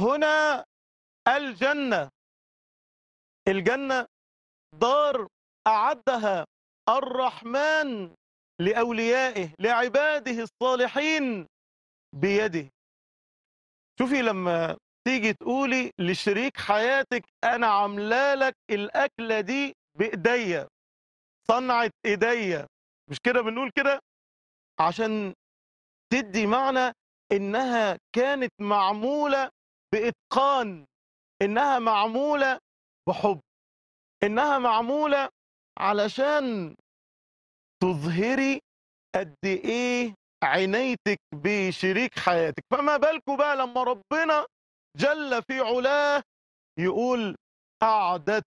هنا الجنة الجنة دار أعدها الرحمن لأوليائه لعباده الصالحين بيده شوفي لما تيجي تقولي لشريك حياتك أنا عاملالك الأكلة دي بإيديا صنعت إيديا مش كده بنقول كده عشان تدي معنى إنها كانت معمولة بإتقان إنها معمولة بحب إنها معمولة علشان تظهري قد إيه عنايتك بشريك حياتك فما بالكم بقى لما ربنا جل في علاه يقول أعددت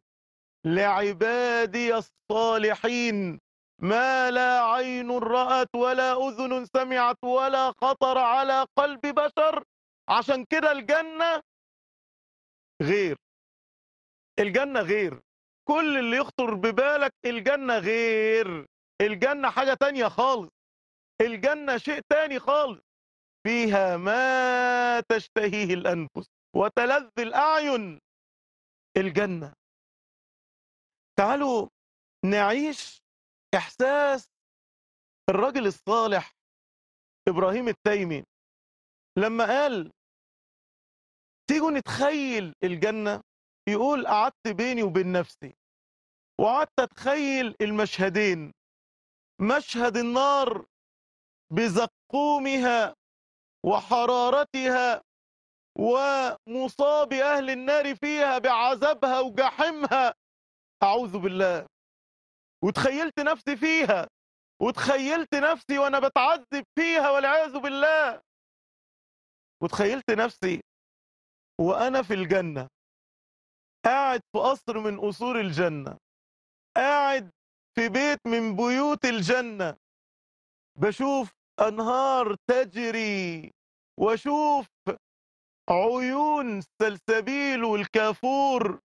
لعبادي الصالحين ما لا عين رأت ولا أذن سمعت ولا خطر على قلب بشر عشان كده الجنة غير الجنة غير كل اللي يخطر ببالك الجنة غير الجنة حاجة تانية خالص الجنة شيء تاني خالص فيها ما تشتهيه الأنفس وتلذ الأعين الجنة تعالوا نعيش إحساس الرجل الصالح إبراهيم التيمي لما قال تيجوا نتخيل الجنة يقول قعدت بيني وبين نفسي وقعدت أتخيل المشهدين مشهد النار بزقومها وحرارتها ومصاب أهل النار فيها بعذابها وجحيمها أعوذ بالله وتخيلت نفسي فيها وتخيلت نفسي وأنا بتعذب فيها والعياذ بالله وتخيلت نفسي وأنا في الجنة قاعد في قصر من قصور الجنة قاعد في بيت من بيوت الجنة بشوف أنهار تجري واشوف عيون السلسبيل والكافور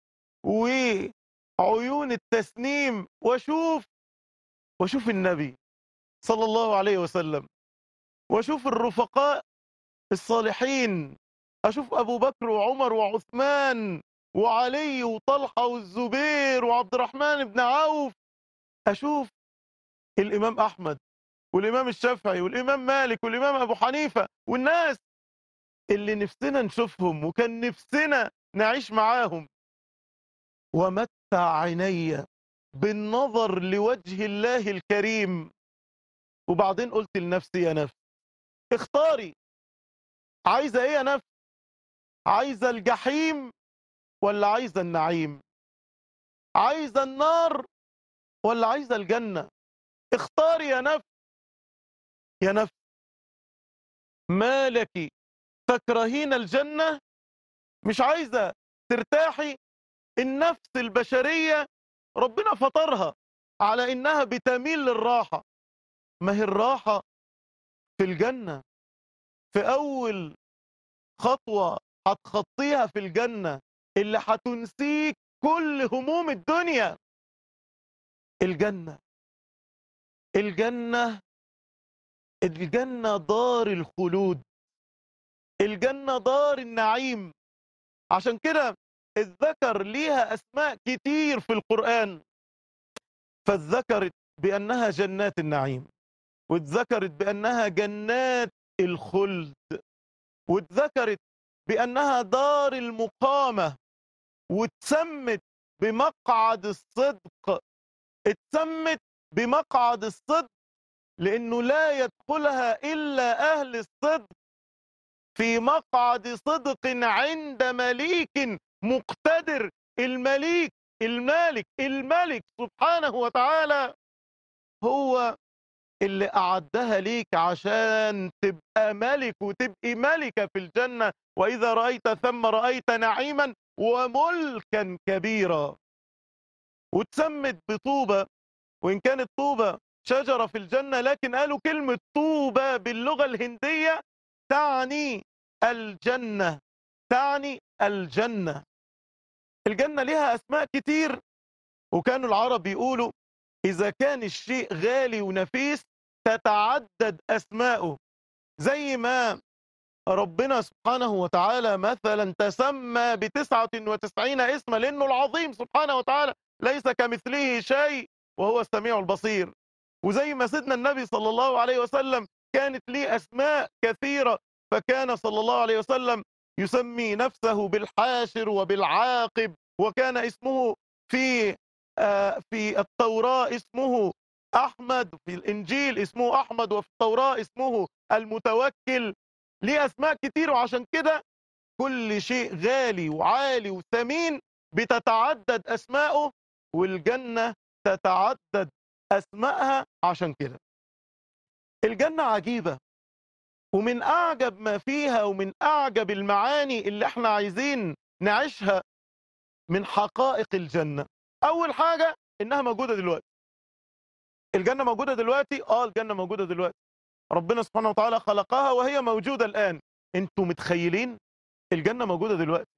وعيون التسنيم واشوف واشوف النبي صلى الله عليه وسلم واشوف الرفقاء الصالحين اشوف ابو بكر وعمر وعثمان وعلي وطلحه والزبير وعبد الرحمن بن عوف اشوف الامام احمد والامام الشافعي والامام مالك والامام ابو حنيفه والناس اللي نفسنا نشوفهم وكان نفسنا نعيش معاهم ومتع عيني بالنظر لوجه الله الكريم وبعدين قلت لنفسي يا نفس اختاري عايزه ايه يا نفس عايزه الجحيم ولا عايزه النعيم عايزه النار ولا عايزه الجنه اختاري يا نفس يا نفس ما لك تكرهين الجنة مش عايزة ترتاحي النفس البشرية ربنا فطرها على إنها بتميل للراحة ما هي الراحة في الجنة في أول خطوة هتخطيها في الجنة اللي هتنسيك كل هموم الدنيا الجنة الجنة الجنة دار الخلود الجنة دار النعيم عشان كده الذكر ليها أسماء كتير في القرآن فاتذكرت بأنها جنات النعيم واتذكرت بأنها جنات الخلد واتذكرت بأنها دار المقامة واتسمت بمقعد الصدق اتسمت بمقعد الصدق لأنه لا يدخلها إلا أهل الصدق في مقعد صدق عند مليك مقتدر المليك المالك الملك سبحانه وتعالى هو اللي أعدها ليك عشان تبقى ملك وتبقي ملكة في الجنة وإذا رأيت ثم رأيت نعيما وملكا كبيرا وتسمت بطوبة وإن كانت طوبة شجرة في الجنة لكن قالوا كلمة طوبة باللغة الهندية تعني الجنة تعني الجنة الجنة لها أسماء كتير وكانوا العرب يقولوا إذا كان الشيء غالي ونفيس تتعدد أسماؤه زي ما ربنا سبحانه وتعالى مثلا تسمى بتسعة وتسعين اسما لأنه العظيم سبحانه وتعالى ليس كمثله شيء وهو السميع البصير وزي ما سيدنا النبي صلى الله عليه وسلم كانت ليه أسماء كثيرة فكان صلى الله عليه وسلم يسمي نفسه بالحاشر وبالعاقب وكان اسمه في آه في التوراة اسمه أحمد في الإنجيل اسمه أحمد وفي التوراة اسمه المتوكل ليه أسماء كتير وعشان كده كل شيء غالي وعالي وثمين بتتعدد أسماؤه والجنة تتعدد أسمائها عشان كده الجنة عجيبة ومن أعجب ما فيها ومن أعجب المعاني اللي احنا عايزين نعيشها من حقائق الجنة أول حاجة إنها موجودة دلوقتي الجنة موجودة دلوقتي آه الجنة موجودة دلوقتي ربنا سبحانه وتعالى خلقها وهي موجودة الآن انتوا متخيلين الجنة موجودة دلوقتي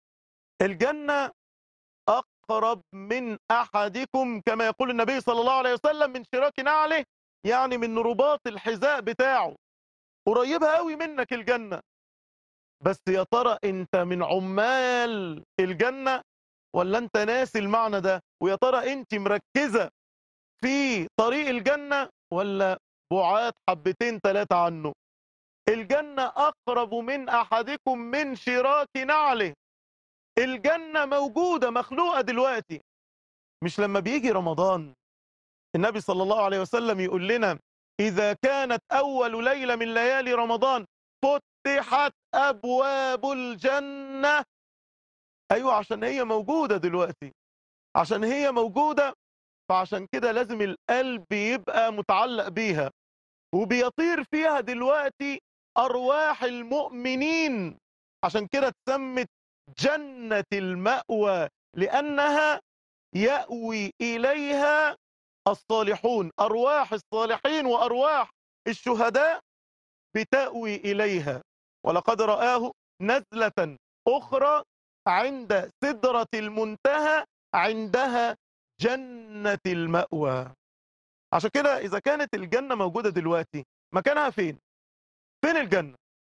الجنة أقرب من أحدكم كما يقول النبي صلى الله عليه وسلم من شراك نعله يعني من رباط الحذاء بتاعه قريبة قوي منك الجنة بس يا ترى انت من عمال الجنة ولا انت ناسي المعنى ده ويا ترى انت مركزة في طريق الجنة ولا بعاد حبتين ثلاثة عنه الجنة أقرب من أحدكم من شراك نعله الجنة موجودة مخلوقة دلوقتي مش لما بيجي رمضان النبي صلى الله عليه وسلم يقول لنا إذا كانت أول ليلة من ليالي رمضان فتحت أبواب الجنة أيوة عشان هي موجودة دلوقتي عشان هي موجودة فعشان كده لازم القلب يبقى متعلق بيها وبيطير فيها دلوقتي أرواح المؤمنين عشان كده اتسمت جنة المأوى لأنها يأوي إليها الصالحون أرواح الصالحين وأرواح الشهداء بتأوي إليها ولقد رآه نزلة أخرى عند سدرة المنتهى عندها جنة المأوى عشان كده إذا كانت الجنة موجودة دلوقتي مكانها فين؟ فين الجنة؟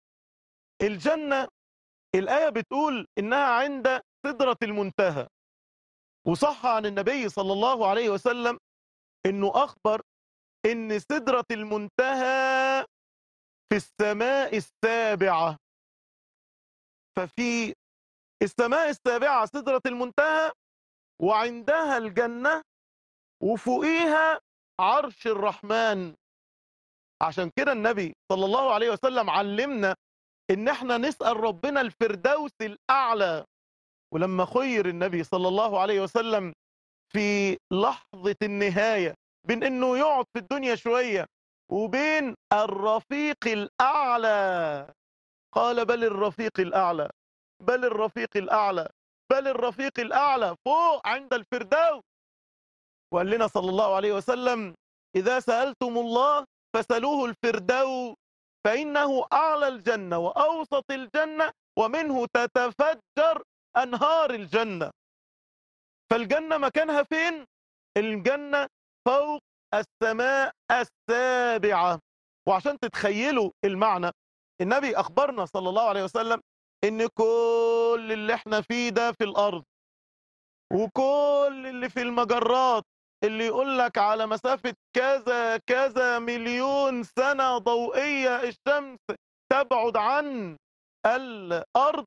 الجنة الآية بتقول إنها عند سدرة المنتهى وصح عن النبي صلى الله عليه وسلم إنه أخبر إن سدرة المنتهى في السماء السابعة ففي السماء السابعة سدرة المنتهى وعندها الجنة وفوقيها عرش الرحمن عشان كده النبي صلى الله عليه وسلم علمنا ان احنا نسأل ربنا الفردوس الاعلى ولما خير النبي صلى الله عليه وسلم في لحظة النهاية بين انه يقعد في الدنيا شوية وبين الرفيق الاعلى قال بل الرفيق الاعلى بل الرفيق الاعلى بل الرفيق الاعلى فوق عند الفردوس وقال لنا صلى الله عليه وسلم اذا سألتم الله فسلوه الفردوس فإنه أعلى الجنة وأوسط الجنة ومنه تتفجر أنهار الجنة فالجنة مكانها فين؟ الجنة فوق السماء السابعة وعشان تتخيلوا المعنى النبي أخبرنا صلى الله عليه وسلم إن كل اللي احنا فيه ده في الأرض وكل اللي في المجرات اللي يقول لك على مسافة كذا كذا مليون سنة ضوئية الشمس تبعد عن الأرض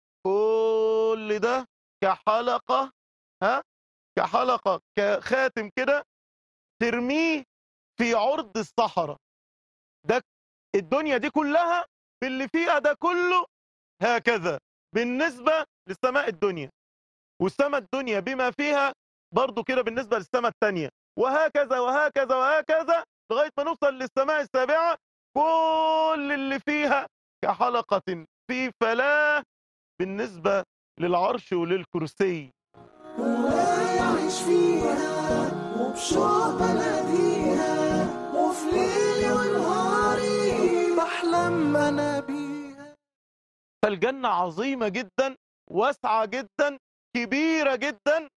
كل ده كحلقة ها كحلقة كخاتم كده ترميه في عرض الصحراء ده الدنيا دي كلها باللي فيها ده كله هكذا بالنسبة للسماء الدنيا والسماء الدنيا بما فيها برضو كده بالنسبة للسماء الثانية وهكذا وهكذا وهكذا لغاية ما نوصل للسماء السابعة كل اللي فيها كحلقة في فلاة بالنسبة للعرش وللكرسي وعايش فيها وبشوق بناديها وفي ليلي ونهاري بحلم انا بيها فالجنة عظيمة جدا واسعة جدا كبيرة جدا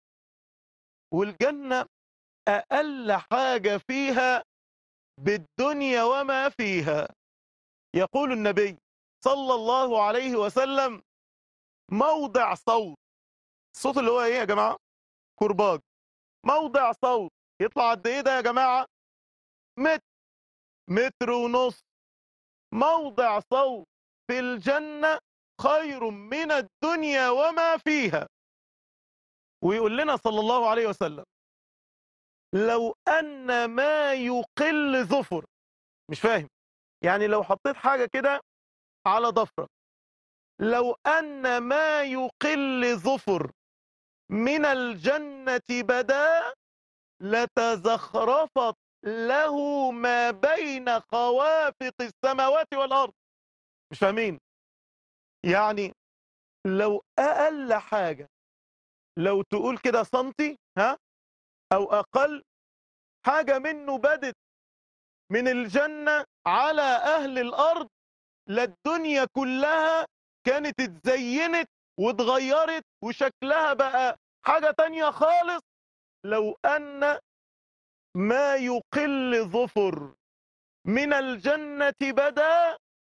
والجنة أقل حاجة فيها بالدنيا وما فيها يقول النبي صلى الله عليه وسلم موضع صوت الصوت اللي هو ايه يا جماعة كرباج موضع صوت يطلع قد ايه ده يا جماعة متر متر ونص موضع صوت في الجنة خير من الدنيا وما فيها ويقول لنا صلى الله عليه وسلم لو أن ما يقل ظفر مش فاهم يعني لو حطيت حاجة كده على ضفرك لو أن ما يقل ظفر من الجنة بدا لتزخرفت له ما بين خوافق السماوات والأرض مش فاهمين يعني لو أقل حاجة لو تقول كده سنتي ها أو أقل حاجة منه بدت من الجنة على أهل الأرض للدنيا كلها كانت اتزينت واتغيرت وشكلها بقى حاجة تانية خالص لو أن ما يقل ظفر من الجنة بدا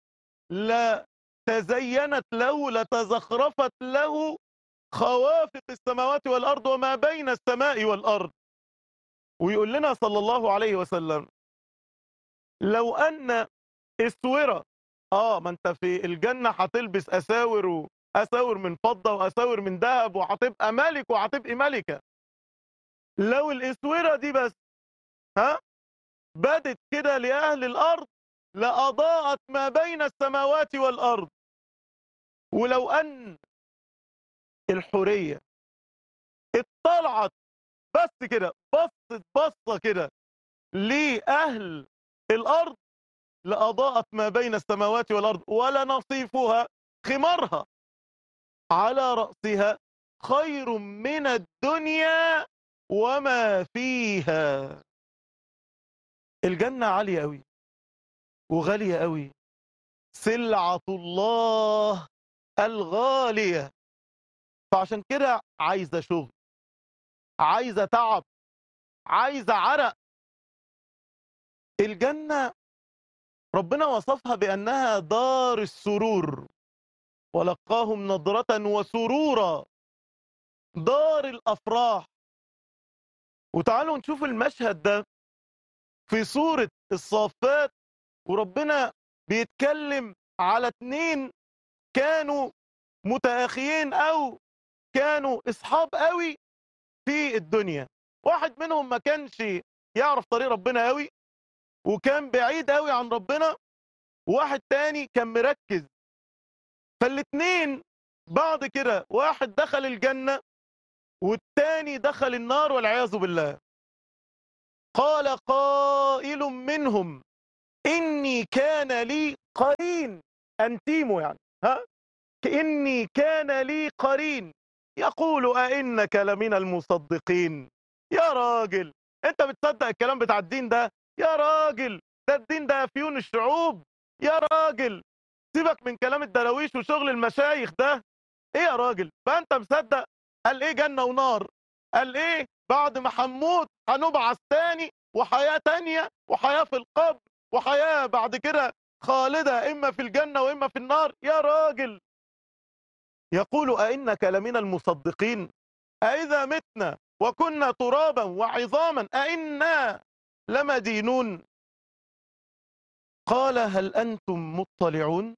لتزينت له لتزخرفت له خوافق السماوات والأرض وما بين السماء والأرض ويقول لنا صلى الله عليه وسلم لو أن اسورة اه ما انت في الجنة هتلبس أساور وأساور من فضة وأساور من ذهب وهتبقى ملك وهتبقي ملكة لو الاسورة دي بس ها بدت كده لأهل الأرض لأضاءت ما بين السماوات والأرض ولو أن الحورية اطلعت بس كده بصت بصة كده لأهل الأرض لأضاءت ما بين السماوات والأرض ولنصيفها خمارها على رأسها خير من الدنيا وما فيها الجنة عالية قوي وغالية قوي سلعة الله الغالية فعشان كده عايزة شغل عايزة تعب عايزة عرق الجنة ربنا وصفها بأنها دار السرور ولقاهم نضرة وسرورا دار الأفراح وتعالوا نشوف المشهد ده في سورة الصافات وربنا بيتكلم على اتنين كانوا متأخيين أو كانوا اصحاب قوي في الدنيا واحد منهم ما كانش يعرف طريق ربنا قوي وكان بعيد قوي عن ربنا واحد تاني كان مركز فالاتنين بعد كده واحد دخل الجنة والتاني دخل النار والعياذ بالله قال قائل منهم إني كان لي قرين أنتيمو يعني ها إني كان لي قرين يقول أئنك لمن المصدقين يا راجل انت بتصدق الكلام بتاع الدين ده يا راجل ده الدين ده افيون الشعوب يا راجل سيبك من كلام الدراويش وشغل المشايخ ده ايه يا راجل فانت مصدق قال ايه جنة ونار قال ايه بعد ما هنموت هنبعث تاني وحياة تانية وحياة في القبر وحياة بعد كده خالدة اما في الجنة واما في النار يا راجل يقول أئنك لمن المصدقين أئذا متنا وكنا ترابا وعظاما أئنا لمدينون قال هل أنتم مطلعون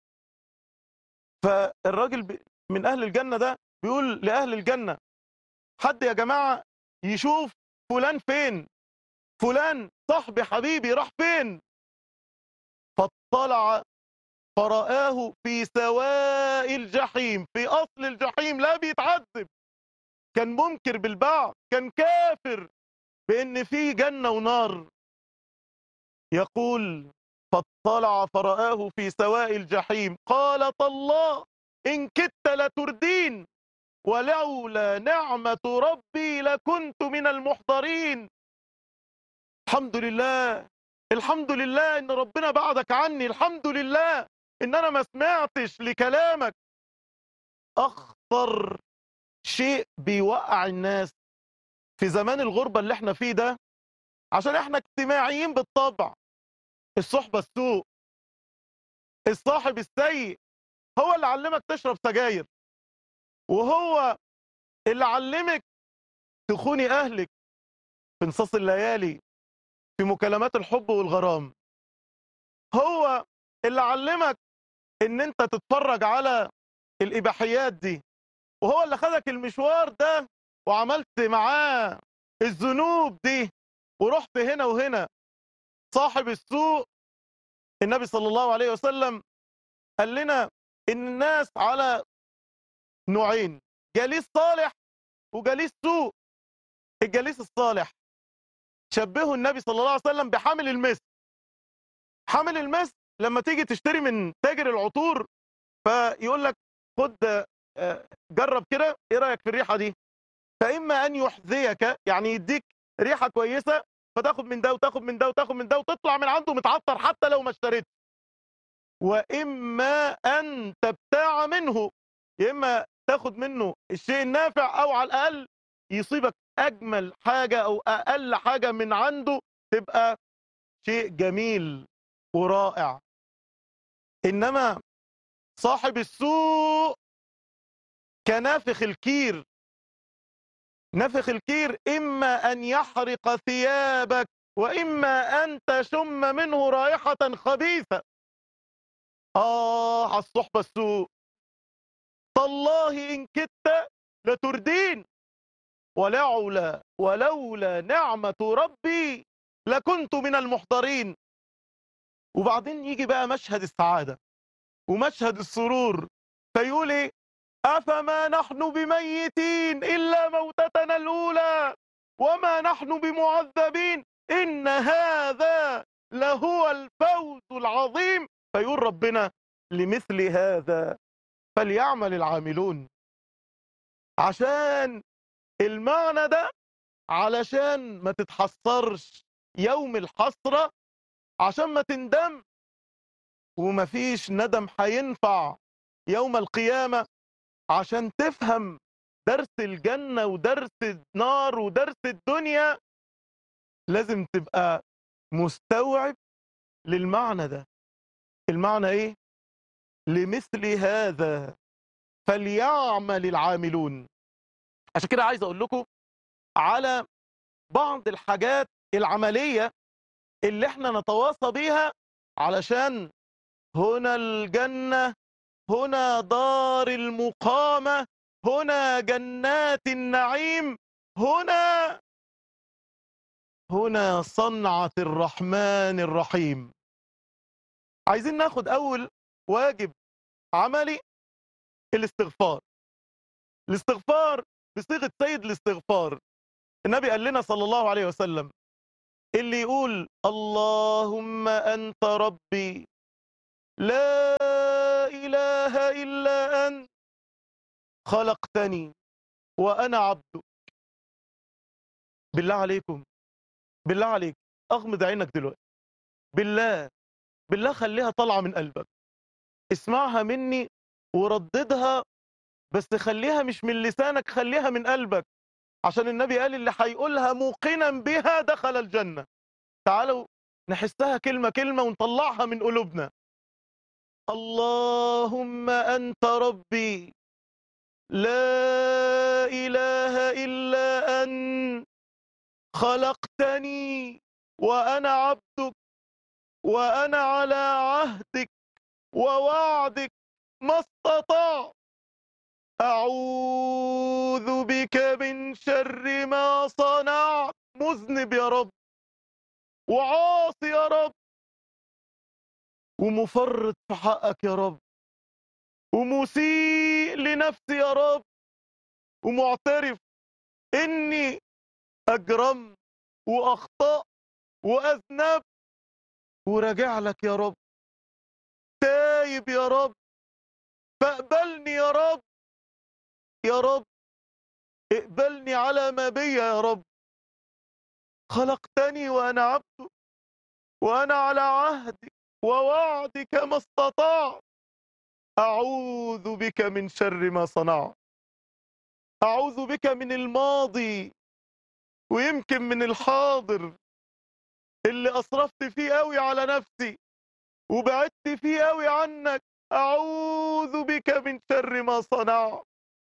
فالراجل من أهل الجنة ده بيقول لأهل الجنة حد يا جماعة يشوف فلان فين فلان صاحبي حبيبي راح فين فاطلع فرآه في سواء الجحيم في أصل الجحيم لا بيتعذب كان منكر بالبعض كان كافر بأن في جنة ونار يقول فاطلع فرآه في سواء الجحيم قال تالله إن كدت لتردين ولولا نعمة ربي لكنت من المحضرين الحمد لله الحمد لله ان ربنا بعدك عني الحمد لله ان انا ما سمعتش لكلامك اخطر شيء بيوقع الناس في زمان الغربة اللي احنا فيه ده عشان احنا اجتماعيين بالطبع الصحبة السوء الصاحب السيء هو اللي علمك تشرب سجاير وهو اللي علمك تخوني اهلك في نصاص الليالي في مكالمات الحب والغرام هو اللي علمك ان انت تتفرج على الاباحيات دي وهو اللي خدك المشوار ده وعملت معاه الذنوب دي ورحت هنا وهنا صاحب السوء النبي صلى الله عليه وسلم قال لنا ان الناس على نوعين جليس صالح وجليس سوء الجليس الصالح شبهه النبي صلى الله عليه وسلم بحامل المسك حامل المسك لما تيجي تشتري من تاجر العطور فيقول لك خد آه، جرب كده ايه رايك في الريحه دي فاما ان يحذيك يعني يديك ريحه كويسه فتاخد من ده وتاخد من ده وتاخد من ده وتطلع من عنده متعطر حتى لو ما اشتريت واما ان تبتاع منه يا اما تاخد منه الشيء النافع او على الاقل يصيبك اجمل حاجه او اقل حاجه من عنده تبقى شيء جميل ورائع انما صاحب السوء كنافخ الكير نفخ الكير اما ان يحرق ثيابك واما ان تشم منه رائحه خبيثه اه على الصحبه السوء تالله ان كدت لتردين ولولا ولولا نعمه ربي لكنت من المحضرين وبعدين يجي بقى مشهد السعاده ومشهد السرور فيقول ايه افما نحن بميتين الا موتتنا الاولى وما نحن بمعذبين ان هذا لهو الفوز العظيم فيقول ربنا لمثل هذا فليعمل العاملون عشان المعنى ده علشان ما تتحسرش يوم الحسرة عشان ما تندم ومفيش ندم هينفع يوم القيامة عشان تفهم درس الجنة ودرس النار ودرس الدنيا لازم تبقى مستوعب للمعنى ده المعنى ايه لمثل هذا فليعمل العاملون عشان كده عايز اقول لكم على بعض الحاجات العملية اللي احنا نتواصى بيها علشان هنا الجنة هنا دار المقامة هنا جنات النعيم هنا هنا صنعة الرحمن الرحيم عايزين ناخد أول واجب عملي الاستغفار الاستغفار بصيغة سيد الاستغفار النبي قال لنا صلى الله عليه وسلم اللي يقول اللهم أنت ربي لا إله إلا أنت خلقتني وأنا عبدك بالله عليكم بالله عليك أغمض عينك دلوقتي بالله بالله خليها طالعة من قلبك اسمعها مني ورددها بس خليها مش من لسانك خليها من قلبك عشان النبي قال اللي هيقولها موقنا بها دخل الجنة تعالوا نحسها كلمة كلمة ونطلعها من قلوبنا اللهم أنت ربي لا إله إلا أنت خلقتني وأنا عبدك وأنا على عهدك ووعدك ما استطعت أعوذ بك من شر ما صنعت مذنب يا رب وعاصي يا رب ومفرط في حقك يا رب ومسيء لنفسي يا رب ومعترف اني اجرمت واخطأت واذنبت وراجع لك يا رب تايب يا رب فاقبلني يا رب يا رب اقبلني على ما بي يا رب خلقتني وانا عبدك وانا على عهدك ووعدك ما استطعت اعوذ بك من شر ما صنعت اعوذ بك من الماضي ويمكن من الحاضر اللي اسرفت فيه قوي على نفسي وبعدت فيه قوي عنك أعوذ بك من شر ما صنعت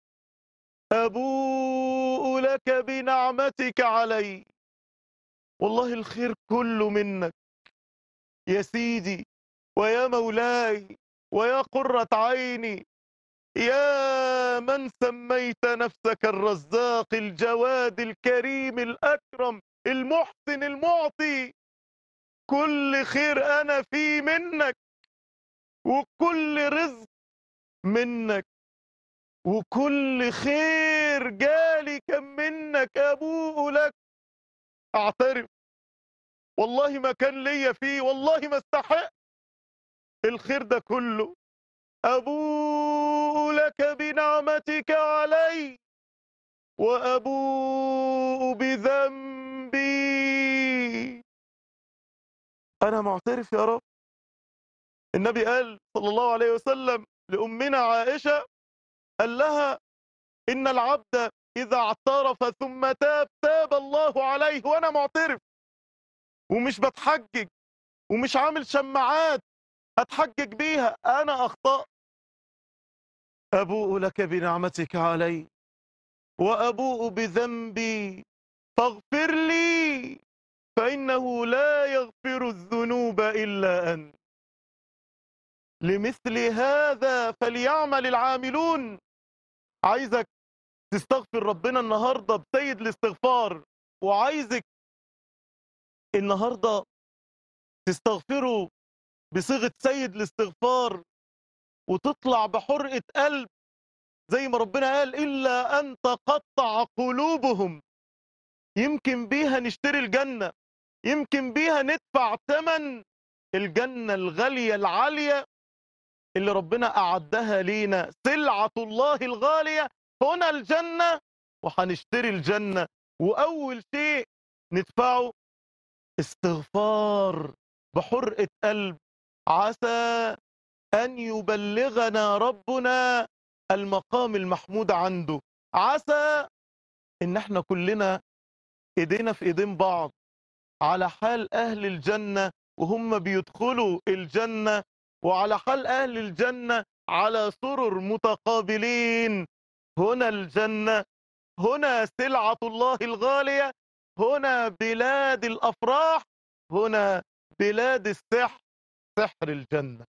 أبوء لك بنعمتك علي والله الخير كله منك يا سيدي ويا مولاي ويا قرة عيني يا من سميت نفسك الرزاق الجواد الكريم الأكرم المحسن المعطي كل خير أنا فيه منك وكل رزق منك وكل خير جالي كان منك أبوء لك أعترف والله ما كان ليا فيه والله ما استحق الخير ده كله أبوء لك بنعمتك علي وأبوء بذنبي أنا معترف يا رب النبي قال صلى الله عليه وسلم لأمنا عائشة قال لها إن العبد إذا اعترف ثم تاب تاب الله عليه وأنا معترف ومش بتحجج ومش عامل شماعات أتحجج بيها أنا أخطأ أبوء لك بنعمتك علي وأبوء بذنبي فاغفر لي فإنه لا يغفر الذنوب إلا أنت لمثل هذا فليعمل العاملون عايزك تستغفر ربنا النهاردة بسيد الاستغفار وعايزك النهاردة تستغفره بصيغة سيد الاستغفار وتطلع بحرقة قلب زي ما ربنا قال إلا أن تقطع قلوبهم يمكن بيها نشتري الجنة يمكن بيها ندفع ثمن الجنة الغالية العالية اللي ربنا أعدها لينا سلعة الله الغالية هنا الجنة وهنشتري الجنة وأول شيء ندفعه استغفار بحرقة قلب عسى أن يبلغنا ربنا المقام المحمود عنده عسى إن احنا كلنا ايدينا في ايدين بعض على حال أهل الجنة وهم بيدخلوا الجنة وعلى حال أهل الجنة على سرر متقابلين هنا الجنة هنا سلعة الله الغالية هنا بلاد الأفراح هنا بلاد السحر سحر الجنة